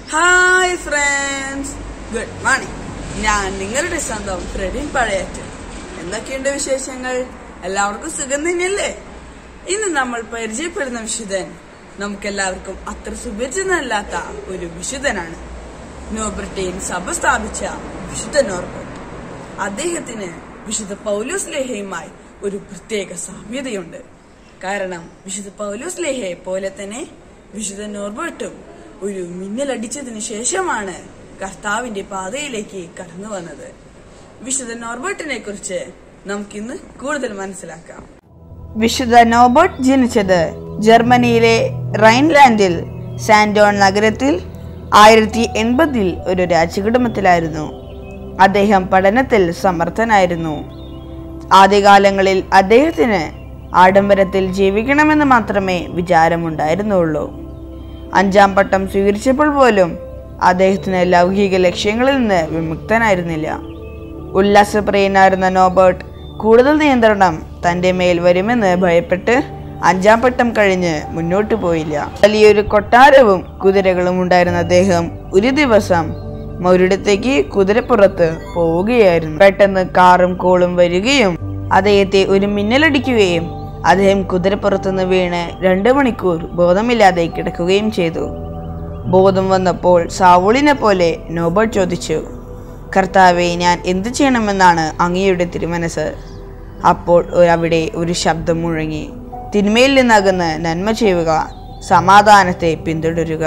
hi friends good morning ഞാൻ നിങ്ങളുടെ സ്വന്തം ഫ്രെഡിൻ പഴയറ്റ് എന്തൊക്കെയുണ്ട് വിശേഷങ്ങൾ എല്ലാവർക്കും സുഖം തന്നെയല്ലേ ഇന്ന് നമ്മൾ പരിചയപ്പെടുന്ന വിശുദ്ധൻ നമുക്കെല്ലാവർക്കും അത്ര സുപരിചിതനല്ലാത്ത ഒരു വിശുദ്ധനാണ് നോബ്രിട്ടൈൻ സഭ സ്ഥാപിച്ച വിശുദ്ധ നോർബർട്ട് അദ്ദേഹത്തിന് വിശുദ്ധ പൗലോസ് ലേഹയുമായി ഒരു പ്രത്യേക സാമ്യതയുണ്ട് കാരണം വിശുദ്ധ പൗലോസ് ലേഹയെ പോലെ തന്നെ വിശുദ്ധ നോർബർട്ടും ഒരു മിന്നലടിച്ചതിന് ശേഷമാണ് കർത്താവിന്റെ പാതയിലേക്ക് കടന്നു വന്നത് വിശുദ്ധ നോർബർട്ടിനെ കുറിച്ച് നമുക്കിന്ന് കൂടുതൽ മനസ്സിലാക്കാം വിശുദ്ധ നോബർട്ട് ജനിച്ചത് ജർമ്മനിയിലെ റൈൻലാൻഡിൽ സാൻഡോൺ നഗരത്തിൽ ആയിരത്തി എൺപതിൽ ഒരു രാജകുടുംബത്തിലായിരുന്നു അദ്ദേഹം പഠനത്തിൽ സമർത്ഥനായിരുന്നു ആദ്യകാലങ്ങളിൽ അദ്ദേഹത്തിന് ആഡംബരത്തിൽ ജീവിക്കണമെന്ന് മാത്രമേ വിചാരമുണ്ടായിരുന്നുള്ളൂ അഞ്ചാം പട്ടം സ്വീകരിച്ചപ്പോൾ പോലും അദ്ദേഹത്തിന് ലൗകിക ലക്ഷ്യങ്ങളിൽ നിന്ന് വിമുക്തനായിരുന്നില്ല ഉല്ലാസപ്രിയനായിരുന്ന നോബർട്ട് കൂടുതൽ നിയന്ത്രണം തന്റെ മേൽ വരുമെന്ന് ഭയപ്പെട്ട് അഞ്ചാം പട്ടം കഴിഞ്ഞ് മുന്നോട്ട് പോയില്ല വലിയൊരു കൊട്ടാരവും കുതിരകളും ഉണ്ടായിരുന്ന അദ്ദേഹം ഒരു ദിവസം ഒരിടത്തേക്ക് കുതിരപ്പുറത്ത് പോവുകയായിരുന്നു പെട്ടെന്ന് കാറും കോളും വരികയും അദ്ദേഹത്തെ ഒരു മിന്നലടിക്കുകയും അദ്ദേഹം കുതിരപ്പുറത്തുനിന്ന് വീണ് രണ്ട് മണിക്കൂർ ബോധമില്ലാതെ കിടക്കുകയും ചെയ്തു ബോധം വന്നപ്പോൾ സാവൂളിനെ പോലെ നോബർട്ട് ചോദിച്ചു കർത്താവെ ഞാൻ എന്തു ചെയ്യണമെന്നാണ് അങ്ങയുടെ തിരുമനസ് അപ്പോൾ ഒരു- അവിടെ ഒരു ശബ്ദം മുഴങ്ങി തിന്മയിൽ നിന്നകന്ന് നന്മ ചെയ്യുക സമാധാനത്തെ പിന്തുടരുക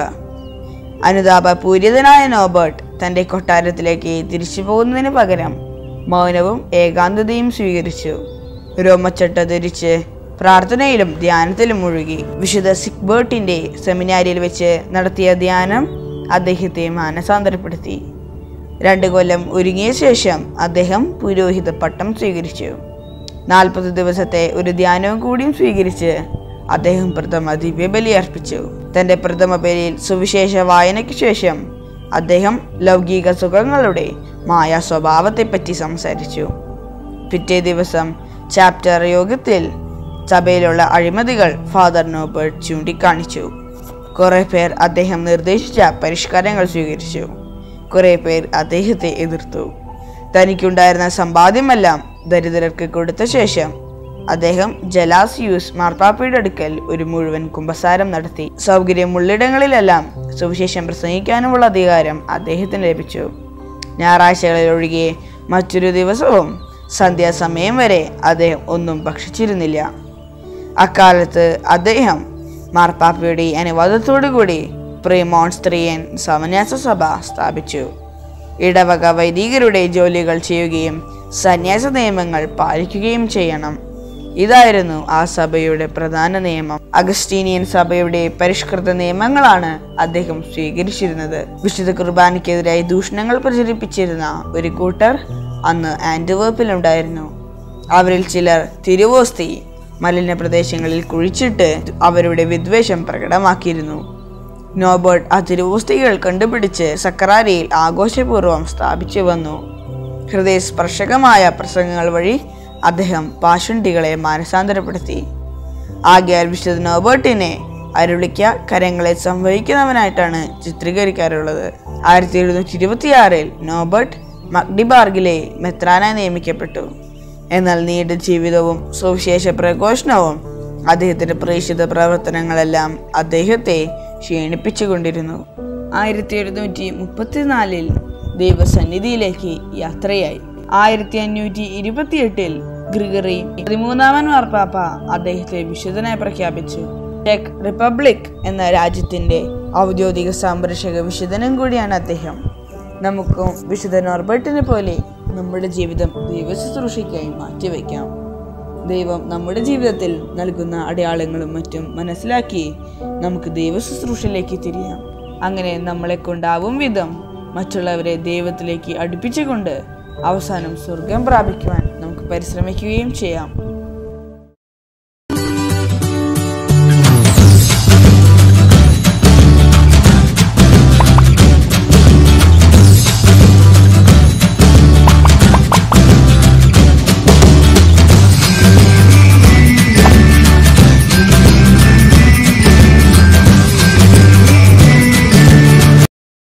അനുതാപ പൂരിതനായ നോബർട്ട് തന്റെ കൊട്ടാരത്തിലേക്ക് തിരിച്ചു പോകുന്നതിന് പകരം മൗനവും ഏകാന്തതയും സ്വീകരിച്ചു രോമച്ചട്ട ധരിച്ച് പ്രാർത്ഥനയിലും ധ്യാനത്തിലും മുഴുകി വിശുദ്ധ സിക്ബേർട്ടിന്റെ സെമിനാരിയിൽ വെച്ച് നടത്തിയ ധ്യാനം അദ്ദേഹത്തെ മാനസാന്തരപ്പെടുത്തി രണ്ട് കൊല്ലം ഒരുങ്ങിയ ശേഷം അദ്ദേഹം പുരോഹിത പട്ടം സ്വീകരിച്ചു നാൽപ്പത് ദിവസത്തെ ഒരു ധ്യാനവും കൂടിയും സ്വീകരിച്ച് അദ്ദേഹം പ്രഥമ ദിവ്യബലി അർപ്പിച്ചു തന്റെ പ്രഥമ ബലിയിൽ സുവിശേഷ വായനയ്ക്ക് ശേഷം അദ്ദേഹം ലൗകിക സുഖങ്ങളുടെ മായ സ്വഭാവത്തെപ്പറ്റി സംസാരിച്ചു പിറ്റേ ദിവസം ചാപ്റ്റർ യോഗത്തിൽ സഭയിലുള്ള അഴിമതികൾ ഫാദർ നോബർട്ട് ചൂണ്ടിക്കാണിച്ചു കുറെ പേർ അദ്ദേഹം നിർദ്ദേശിച്ച പരിഷ്കാരങ്ങൾ സ്വീകരിച്ചു കുറെ പേർ അദ്ദേഹത്തെ എതിർത്തു തനിക്കുണ്ടായിരുന്ന സമ്പാദ്യമെല്ലാം ദരിദ്രർക്ക് കൊടുത്ത ശേഷം അദ്ദേഹം ജലാസിയൂസ് മാർപ്പാപ്പയുടെ അടുക്കൽ ഒരു മുഴുവൻ കുമ്പസാരം നടത്തി സൗകര്യമുള്ളിടങ്ങളിലെല്ലാം സുവിശേഷം പ്രസംഗിക്കാനുമുള്ള അധികാരം അദ്ദേഹത്തിന് ലഭിച്ചു ഞായറാഴ്ചകളിൽ ഒഴികെ മറ്റൊരു ദിവസവും സന്ധ്യാസമയം വരെ അദ്ദേഹം ഒന്നും ഭക്ഷിച്ചിരുന്നില്ല അക്കാലത്ത് അദ്ദേഹം മാർപ്പാപ്പയുടെ അനുവാദത്തോടുകൂടി പ്രീമോൺസ്ത്രീയൻ സമന്യാസ സഭ സ്ഥാപിച്ചു ഇടവക വൈദികരുടെ ജോലികൾ ചെയ്യുകയും സന്യാസ നിയമങ്ങൾ പാലിക്കുകയും ചെയ്യണം ഇതായിരുന്നു ആ സഭയുടെ പ്രധാന നിയമം അഗസ്റ്റീനിയൻ സഭയുടെ പരിഷ്കൃത നിയമങ്ങളാണ് അദ്ദേഹം സ്വീകരിച്ചിരുന്നത് വിശുദ്ധ കുർബാനയ്ക്കെതിരായി ദൂഷണങ്ങൾ പ്രചരിപ്പിച്ചിരുന്ന ഒരു കൂട്ടർ അന്ന് ആന്റിവേർപ്പിലുണ്ടായിരുന്നു അവരിൽ ചിലർ തിരുവോസ്തി മലിന പ്രദേശങ്ങളിൽ കുഴിച്ചിട്ട് അവരുടെ വിദ്വേഷം പ്രകടമാക്കിയിരുന്നു നോബർട്ട് ആ തിരുവോസ്തികൾ കണ്ടുപിടിച്ച് സക്രാരിയിൽ ആഘോഷപൂർവ്വം സ്ഥാപിച്ചു വന്നു ഹൃദയസ്പർശകമായ പ്രസംഗങ്ങൾ വഴി അദ്ദേഹം പാഷണ്ടികളെ മാനസാന്തരപ്പെടുത്തി ആകയാൽ വിശുദ്ധ നോബർട്ടിനെ അരുളിക്ക കരങ്ങളെ സംവഹിക്കുന്നവനായിട്ടാണ് ചിത്രീകരിക്കാറുള്ളത് ആയിരത്തി എഴുന്നൂറ്റി ഇരുപത്തിയാറിൽ നോബർട്ട് മഗ്ഡിബാർഗിലെ മെത്രാനായി നിയമിക്കപ്പെട്ടു എന്നാൽ നീണ്ട ജീവിതവും സുവിശേഷ പ്രഘോഷണവും അദ്ദേഹത്തിന്റെ പ്രേക്ഷിത പ്രവർത്തനങ്ങളെല്ലാം അദ്ദേഹത്തെ ക്ഷീണിപ്പിച്ചുകൊണ്ടിരുന്നു ആയിരത്തി എഴുന്നൂറ്റി മുപ്പത്തിനാലിൽ ദൈവസന്നിധിയിലേക്ക് യാത്രയായി ആയിരത്തി അഞ്ഞൂറ്റി ഇരുപത്തിയെട്ടിൽ ഗ്രിഗറി പതിമൂന്നാമൻ മാർപ്പാപ്പ അദ്ദേഹത്തെ വിശുദ്ധനായി പ്രഖ്യാപിച്ചു ചെക്ക് റിപ്പബ്ലിക് എന്ന രാജ്യത്തിന്റെ ഔദ്യോഗിക സംരക്ഷക വിശുദ്ധനും കൂടിയാണ് അദ്ദേഹം നമുക്കും വിശുദ്ധ നോർബർട്ടിനെ പോലെ നമ്മുടെ ജീവിതം ദൈവശുശ്രൂഷയ്ക്കായി മാറ്റിവെക്കാം ദൈവം നമ്മുടെ ജീവിതത്തിൽ നൽകുന്ന അടയാളങ്ങളും മറ്റും മനസ്സിലാക്കി നമുക്ക് ദൈവശുശ്രൂഷയിലേക്ക് തിരിയാം അങ്ങനെ നമ്മളെ കൊണ്ടാവും വിധം മറ്റുള്ളവരെ ദൈവത്തിലേക്ക് അടുപ്പിച്ചുകൊണ്ട് അവസാനം സ്വർഗം പ്രാപിക്കുവാൻ നമുക്ക് പരിശ്രമിക്കുകയും ചെയ്യാം